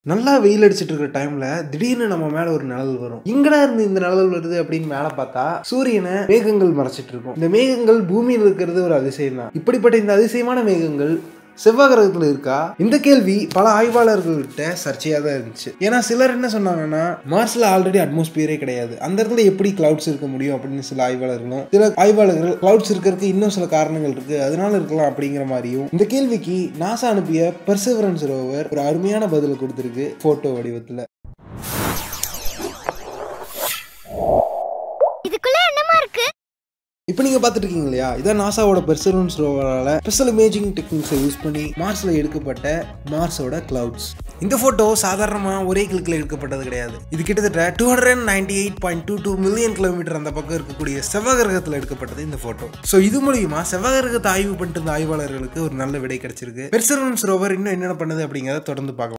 நல்லா வெயில் அடிச்சிட்டு இருக்கிற டைம்ல திடீர்னு நம்ம மேல ஒரு நிழல் வரும் எங்கடா இருந்து இந்த நிழல் வருது அப்படின்னு மேல பார்த்தா சூரியனை மேகங்கள் மறைச்சிட்டு இருக்கும் இந்த மேகங்கள் பூமியில் இருக்கிறது ஒரு அதிசயம் தான் இப்படிப்பட்ட இந்த அதிசயமான மேகங்கள் செவ்வாய் கிரகத்தில் இருக்கா இந்த கேள்வி பல ஆய்வாளர்கள்கிட்ட சர்ச்சையாக தான் இருந்துச்சு ஏன்னா சிலர் என்ன சொன்னாங்கன்னா மார்ஸ்ல ஆல்ரெடி அட்மாஸ்பியரே கிடையாது அந்த இடத்துல எப்படி கிளவுட்ஸ் இருக்க முடியும் அப்படின்னு சில ஆய்வாளர்களும் சில ஆய்வாளர்கள் கிளவுட்ஸ் இருக்கிறதுக்கு இன்னும் சில காரணங்கள் இருக்கு அதனால இருக்கலாம் அப்படிங்கிற மாதிரியும் இந்த கேள்விக்கு நாசா அனுப்பிய பெர்செவரன்ஸ் ரோவர் ஒரு அருமையான பதில் கொடுத்துருக்கு போட்டோ வடிவத்தில் இதுக்குள்ள என்னமா இருக்கு இப்போ நீங்கள் பார்த்துட்டு இருக்கீங்க இல்லையா இதான் நாசாவோட பெர்செவரன்ஸ் ரோவரால் ஸ்பெஷல் இமேஜிங் டெக்னிக்ஸை யூஸ் பண்ணி மார்ஸில் எடுக்கப்பட்ட மார்ஸோட கிளவுட்ஸ் இந்த ஃபோட்டோ சாதாரணமாக ஒரே கிளிக்கில் எடுக்கப்பட்டது கிடையாது இது கிட்டத்தட்ட two hundred ninety eight point two two million kilometre அந்த பக்கம் இருக்கக்கூடிய செவ்வாய் கிரகத்தில் எடுக்கப்பட்டது இந்த ஃபோட்டோ ஸோ இது மூலியமா செவ்வாய் கிரகத்தை ஆய்வு பண்ணிட்டு இருந்த ஆய்வாளர்களுக்கு ஒரு நல்ல விடை கிடைச்சிருக்கு பெர்செவரன்ஸ் ரோவர் இன்னும் என்னென்ன பண்ணுது அப்படிங்கிறத தொடர்ந்து பார்க்கலாம்